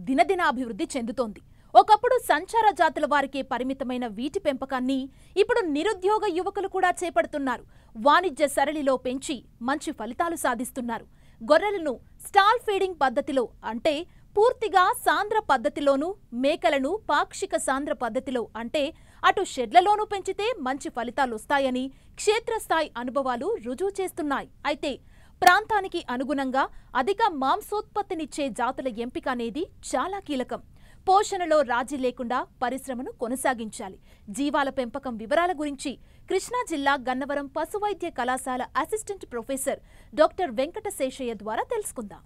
దినదినాభివృద్ధి చెందుతోంది ఒకప్పుడు సంచార జాతుల వారికే పరిమితమైన వీటి పెంపకాన్ని ఇప్పుడు నిరుద్యోగ యువకులు కూడా చేపడుతున్నారు వాణిజ్య సరళిలో పెంచి మంచి ఫలితాలు సాధిస్తున్నారు గొర్రెలను స్టాల్ ఫీడింగ్ పద్ధతిలో అంటే పూర్తిగా సాంద్ర పద్ధతిలోనూ మేకలను పాక్షిక సాంద్ర పద్ధతిలో అంటే అటు షెడ్లలోనూ పెంచితే మంచి ఫలితాలు వస్తాయని క్షేత్రస్థాయి అనుభవాలు రుజువు చేస్తున్నాయి అయితే ప్రాంతానికి అనుగుణంగా అధిక మాంసోత్పత్తినిచ్చే జాతుల ఎంపిక అనేది చాలా కీలకం పోషణలో రాజీ లేకుండా పరిశ్రమను కొనసాగించాలి జీవాల పెంపకం వివరాల గురించి కృష్ణా జిల్లా గన్నవరం పశువైద్య కళాశాల assistant professor doctor Venkata Seshaiah ద్వారా తెలుసుకుందాం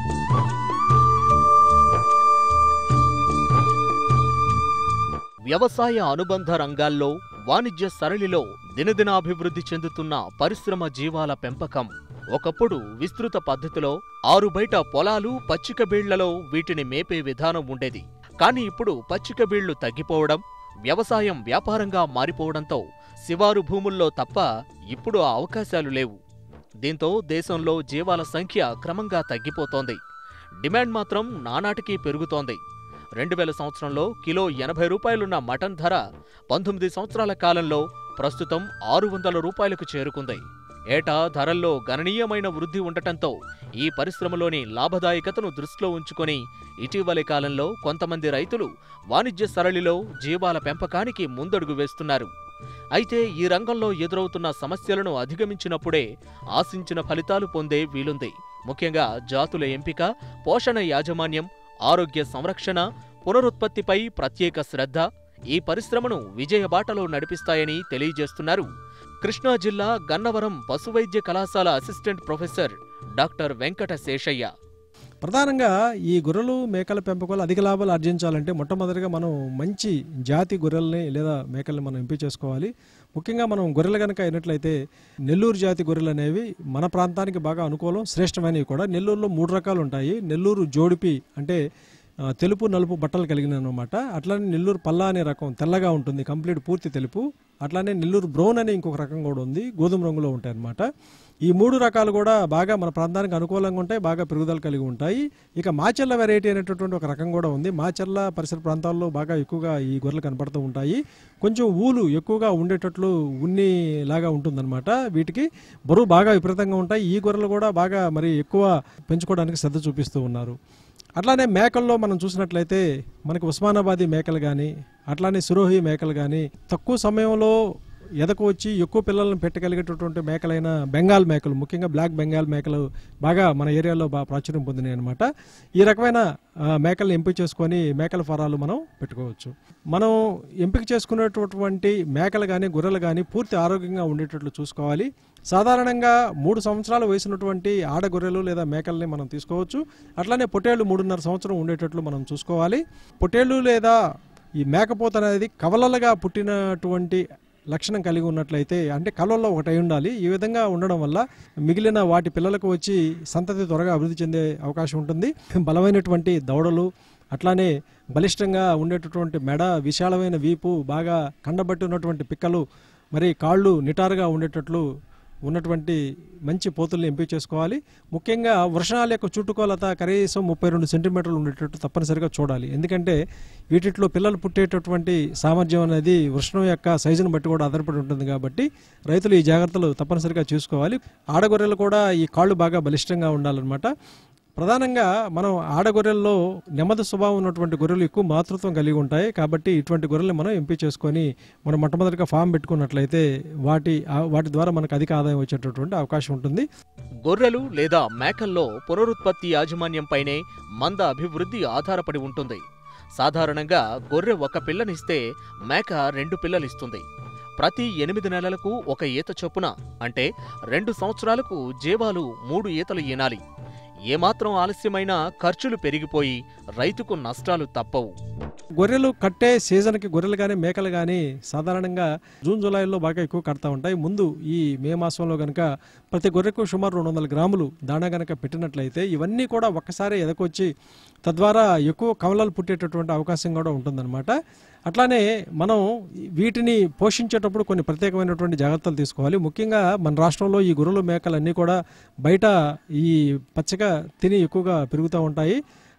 వ్యవసాయ అనుబంధ రంగాల్లో వాణిజ్య సరళిలో దినదినాభివృద్ధి చెందుతున్న పరిశ్రమ జీవాల పెంపకం ఒకప్పుడు విస్తృత పద్ధతిలో ఆరు బయట పొలాలు పచ్చిక బీళ్లలో వీటిని మేపే విధానం ఉండేది కానీ ఇప్పుడు పచ్చిక బీళ్లు తగ్గిపోవడం వ్యవసాయం వ్యాపారంగా మారిపోవడంతో శివారు భూముల్లో తప్ప ఇప్పుడు ఆ అవకాశాలు లేవు దీంతో దేశంలో జీవాల సంఖ్య క్రమంగా తగ్గిపోతోంది డిమాండ్ మాత్రం నానాటికి పెరుగుతోంది రెండు వేల సంవత్సరంలో కిలో ఎనభై రూపాయలున్న మటన్ ధర పంతొమ్మిది సంవత్సరాల కాలంలో ప్రస్తుతం ఆరు వందల రూపాయలకు చేరుకుంది ఏటా ధరల్లో గణనీయమైన వృద్ధి ఉండటంతో ఈ పరిశ్రమలోని లాభదాయకతను దృష్టిలో ఉంచుకొని ఇటీవలి కాలంలో కొంతమంది రైతులు వాణిజ్య సరళిలో జీవాల పెంపకానికి ముందడుగు వేస్తున్నారు అయితే ఈ రంగంలో ఎదురవుతున్న సమస్యలను అధిగమించినప్పుడే ఆశించిన ఫలితాలు పొందే వీలుంది ముఖ్యంగా జాతుల ఎంపిక పోషణ యాజమాన్యం ఆరోగ్య సంరక్షణ పునరుత్పత్తిపై ప్రత్యేక శ్రద్ధ ఈ పరిశ్రమను విజయబాటలో నడిపిస్తాయని తెలియజేస్తున్నారు కృష్ణా జిల్లా గన్నవరం పశువైద్య కళాశాల assistant professor doctor Venkata Seshaiah ప్రధానంగా ఈ గొర్రెలు మేకల పెంపకాలు అధిక లాభాలు ఆర్జించాలంటే మొట్టమొదటిగా మనం మంచి జాతి గొర్రెల్ని లేదా మేకల్ని మనం ఎంపిక చేసుకోవాలి ముఖ్యంగా మనం గొర్రెలు కనుక అయినట్లయితే నెల్లూరు జాతి గొర్రెలు అనేవి మన ప్రాంతానికి బాగా అనుకూలం శ్రేష్టమైనవి కూడా నెల్లూరులో మూడు రకాలు ఉంటాయి నెల్లూరు జోడిపి అంటే ఆ, తెలుపు నలుపు బట్టలు కలిగిన అనమాట అట్లానే నెల్లూరు పల్లా అనే రకం తెల్లగా ఉంటుంది కంప్లీట్ పూర్తి తెలుపు అట్లానే నెల్లూరు బ్రౌన్ అనే ఇంకొక రకం కూడా ఉంది గోధుమ రంగులో ఉంటాయి అన్నమాట ఈ మూడు రకాలు కూడా బాగా మన ప్రాంతానికి అనుకూలంగా ఉంటాయి బాగా పెరుగుదల కలిగి ఉంటాయి ఇక మాచెల్ల వెరైటీ అనేటటువంటి ఒక రకం కూడా ఉంది మాచెల్ల పరిసర ప్రాంతాల్లో బాగా ఎక్కువగా ఈ గొర్రెలు కనపడుతూ ఉంటాయి కొంచెం ఊలు ఎక్కువగా ఉండేటట్లు ఉన్ని లాగా ఉంటుందన్నమాట వీటికి బరువు బాగా విపరీతంగా ఉంటాయి ఈ గొర్రెలు కూడా బాగా మరి ఎక్కువ పెంచుకోవడానికి శ్రద్ధ చూపిస్తూ ఉన్నారు అట్లానే మేకల్లో మనం చూసినట్లయితే మనకి ఉస్మానాబాదీ మేకలు కానీ అట్లానే సురోహి మేకలు కానీ తక్కువ సమయంలో ఎదకు వచ్చి ఎక్కువ పిల్లలను పెట్టగలిగేటటువంటి మేకలైన బెంగాల్ మేకలు ముఖ్యంగా బ్లాక్ బెంగాల్ మేకలు బాగా మన ఏరియాలో బాగా ప్రాచుర్యం పొందినాయి అనమాట ఈ రకమైన ఆ, మేకలను ఎంపిక చేసుకొని మేకల ఫారాలు మనం పెట్టుకోవచ్చు మనం ఎంపిక చేసుకునేటటువంటి మేకలు కానీ గొర్రెలు కానీ పూర్తి ఆరోగ్యంగా ఉండేటట్లు చూసుకోవాలి సాధారణంగా మూడు సంవత్సరాల వయసున్నటువంటి ఆడ గొర్రెలు లేదా మేకల్ని మనం తీసుకోవచ్చు అట్లానే పొట్టేళ్లు మూడున్నర సంవత్సరం ఉండేటట్లు మనం చూసుకోవాలి పొట్టేళ్లు లేదా ఈ మేకపోత అనేది కవలలుగా పుట్టినటువంటి లక్షణం కలిగి ఉన్నట్లయితే అంటే కలవల్లో ఒకటి అయి ఉండాలి ఈ విధంగా ఉండడం వల్ల మిగిలిన వాటి పిల్లలకు వచ్చి సంతతి త్వరగా అభివృద్ధి చెందే అవకాశం ఉంటుంది బలమైనటువంటి దవడలు అట్లానే బలిష్టంగా ఉండేటటువంటి మెడ విశాలమైన వీపు బాగా కండబట్టి ఉన్నటువంటి పిక్కలు మరి కాళ్ళు నిటారుగా ఉండేటట్లు ఉన్నటువంటి మంచి పోతుల్ని ఎంపిక చేసుకోవాలి ముఖ్యంగా వృషణాల యొక్క చుట్టుకోలత కనీసం ముప్పై రెండు సెంటీమీటర్లు ఉండేటట్టు తప్పనిసరిగా చూడాలి ఎందుకంటే వీటిలో పిల్లలు పుట్టేటటువంటి సామర్థ్యం అనేది వృషణం యొక్క సైజును బట్టి కూడా ఆధారపడి ఉంటుంది కాబట్టి రైతులు ఈ జాగ్రత్తలు తప్పనిసరిగా చూసుకోవాలి ఆడగొర్రెలు కూడా ఈ కాళ్ళు బాగా బలిష్టంగా ఉండాలన్నమాట ప్రధానంగా మనం ఆడగొర్రెల్లో నెమ్మది స్వభావం ఉన్నటువంటి గొర్రెలు ఎక్కువ మాతృత్వం కలిగి ఉంటాయి కాబట్టి ఇటువంటి గొర్రెలు మనం ఎంపిక చేసుకొని మనం మొట్టమొదటిగా ఫామ్ పెట్టుకున్నట్లయితే వాటి ఆ- వాటి ద్వారా మనకు అధిక ఆదాయం వచ్చేటటువంటి అవకాశం ఉంటుంది గొర్రెలు లేదా మేకల్లో పునరుత్పత్తి యాజమాన్యంపైనే మంద అభివృద్ధి ఆధారపడి ఉంటుంది సాధారణంగా గొర్రె ఒక పిల్లనిస్తే మేక రెండు పిల్లలిస్తుంది ప్రతి ఎనిమిది నెలలకు ఒక ఈత చొప్పున అంటే రెండు సంవత్సరాలకు జీవాలు మూడు ఈతలు ఈనాలి ఏమాత్రం ఆలస్యమైనా ఖర్చులు పెరిగిపోయి రైతుకు నష్టాలు తప్పవు గొర్రెలు కట్టే సీజన్కి గొర్రెలు కానీ మేకలు కానీ సాధారణంగా జూన్ జూలైలో బాగా ఎక్కువ కడతా ఉంటాయి ముందు ఈ మే మాసంలో కనుక ప్రతి గొర్రెకు సుమారు రెండు వందల గ్రాములు దాణా కనుక పెట్టినట్లయితే ఇవన్నీ కూడా ఒక్కసారి ఎదకొచ్చి తద్వారా ఎక్కువ కవలలు పుట్టేటటువంటి అవకాశం కూడా ఉంటుందన్నమాట అట్లానే మనం వీటిని పోషించేటప్పుడు కొన్ని ప్రత్యేకమైనటువంటి జాగ్రత్తలు తీసుకోవాలి ముఖ్యంగా మన రాష్ట్రంలో ఈ గొర్రెలు మేకలు అన్నీ కూడా బయట ఈ పచ్చగా తిని ఎక్కువగా పెరుగుతూ ఉంటాయి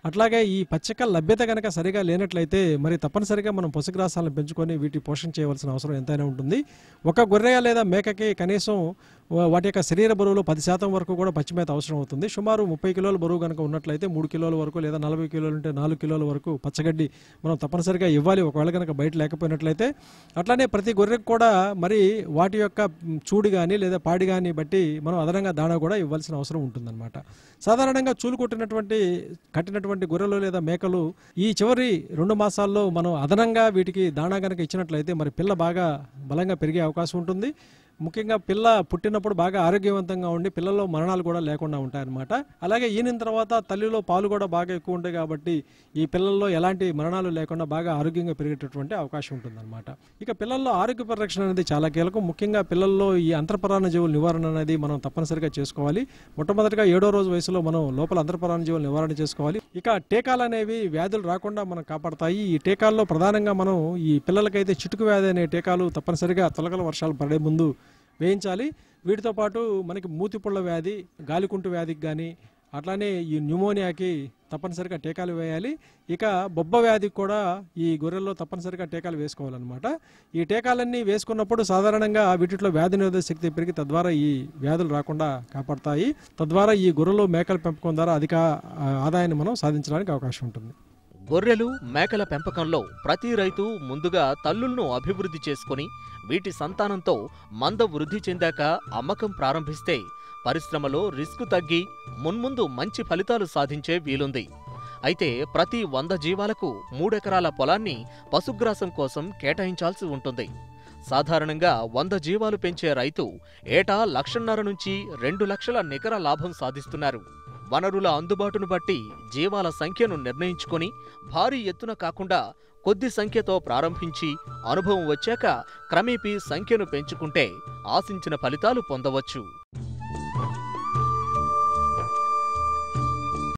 అట్లాగే ఈ పచ్చిక లభ్యత కనుక సరిగా లేనట్లయితే మరి తప్పనిసరిగా మనం పశుగ్రాసాలను పెంచుకొని వీటి పోషణ చేయవలసిన అవసరం ఎంతైనా ఉంటుంది ఒక గొర్రె లేదా మేకకి కనీసం వా- వాటి యొక్క శరీర బరువులో పది శాతం వరకు కూడా పచ్చిమేత అవసరం అవుతుంది సుమారు ముప్పై కిలోల బరువు కనుక ఉన్నట్లయితే మూడు కిలోల వరకు లేదా నలభై కిలోలు ఉంటే నాలుగు కిలోల వరకు పచ్చగడ్డి మనం తప్పనిసరిగా ఇవ్వాలి ఒకవేళ కనుక బయట లేకపోయినట్లయితే అట్లానే ప్రతి గొర్రెకు కూడా మరి వాటి యొక్క మ్, చూడు కానీ లేదా పాడి కానీ బట్టి మనం అదనంగా దాణా కూడా ఇవ్వాల్సిన అవసరం ఉంటుందన్నమాట సాధారణంగా చూలు కొట్టినటువంటి కట్టినటువంటి గొర్రెలు లేదా మేకలు ఈ చివరి రెండు మాసాల్లో మనం అదనంగా వీటికి దాణా కనుక ఇచ్చినట్లయితే మరి పిల్ల బాగా బలంగా పెరిగే అవకాశం ఉంటుంది ముఖ్యంగా పిల్ల పుట్టినప్పుడు బాగా ఆరోగ్యవంతంగా ఉండి పిల్లల్లో మరణాలు కూడా లేకుండా ఉంటాయన్నమాట అలాగే ఈనిన తర్వాత తల్లిలో పాలు కూడా బాగా ఎక్కువ ఉంటాయి కాబట్టి ఈ పిల్లల్లో ఎలాంటి మరణాలు లేకుండా బాగా ఆరోగ్యంగా పెరిగేటటువంటి అవకాశం ఉంటుందన్నమాట ఇక పిల్లల్లో ఆరోగ్య పరిరక్షణ అనేది చాలా కీలకం ముఖ్యంగా పిల్లల్లో ఈ అంతర్పరాణ జీవుల నివారణ అనేది మనం తప్పనిసరిగా చేసుకోవాలి మొట్టమొదటిగా ఏడో రోజు వయసులో మనం లోపల అంతర్పరాణ జీవుల నివారణ చేసుకోవాలి ఇక టీకాలు అనేవి వ్యాధులు రాకుండా మనం కాపాడతాయి ఈ టీకాల్లో ప్రధానంగా మనం ఈ పిల్లలకైతే చిటుకు వ్యాధి అనే టీకాలు తప్పనిసరిగా తొలకల వర్షాలు పడే ముందు వేయించాలి వీటితో పాటు మనకి మూతిపుళ్ళ వ్యాధి గాలికుంటు వ్యాధికి కానీ అట్లానే ఈ న్యూమోనియాకి తప్పనిసరిగా టీకాలు వేయాలి ఇక బొబ్బ వ్యాధికి కూడా ఈ గొర్రెల్లో తప్పనిసరిగా టీకాలు వేసుకోవాలన్నమాట ఈ టీకాలన్నీ వేసుకున్నప్పుడు సాధారణంగా వీటిలో వ్యాధి నిరోధక శక్తి పెరిగి తద్వారా ఈ వ్యాధులు రాకుండా కాపాడతాయి తద్వారా ఈ గొర్రెలు మేకల పెంపకం ద్వారా అధిక ఆ, ఆదాయాన్ని మనం సాధించడానికి అవకాశం ఉంటుంది గొర్రెలు మేకల పెంపకంలో ప్రతి రైతు ముందుగా తల్లులను అభివృద్ధి చేసుకుని వీటి సంతానంతో మంద వృద్ధి చెందాక అమ్మకం ప్రారంభిస్తే పరిశ్రమలో రిస్క్ తగ్గి మున్ముందు మంచి ఫలితాలు సాధించే వీలుంది అయితే ప్రతి వంద జీవాలకు మూడెకరాల పొలాన్ని పశుగ్రాసం కోసం కేటాయించాల్సి ఉంటుంది సాధారణంగా వంద జీవాలు పెంచే రైతు ఏటా లక్షన్నర నుంచి రెండు లక్షల నికర లాభం సాధిస్తున్నారు వనరుల అందుబాటును బట్టి జీవాల సంఖ్యను నిర్ణయించుకొని భారీ ఎత్తున కాకుండా కొద్ది సంఖ్యతో ప్రారంభించి అనుభవం వచ్చాక క్రమేపీ సంఖ్యను పెంచుకుంటే ఆశించిన ఫలితాలు పొందవచ్చు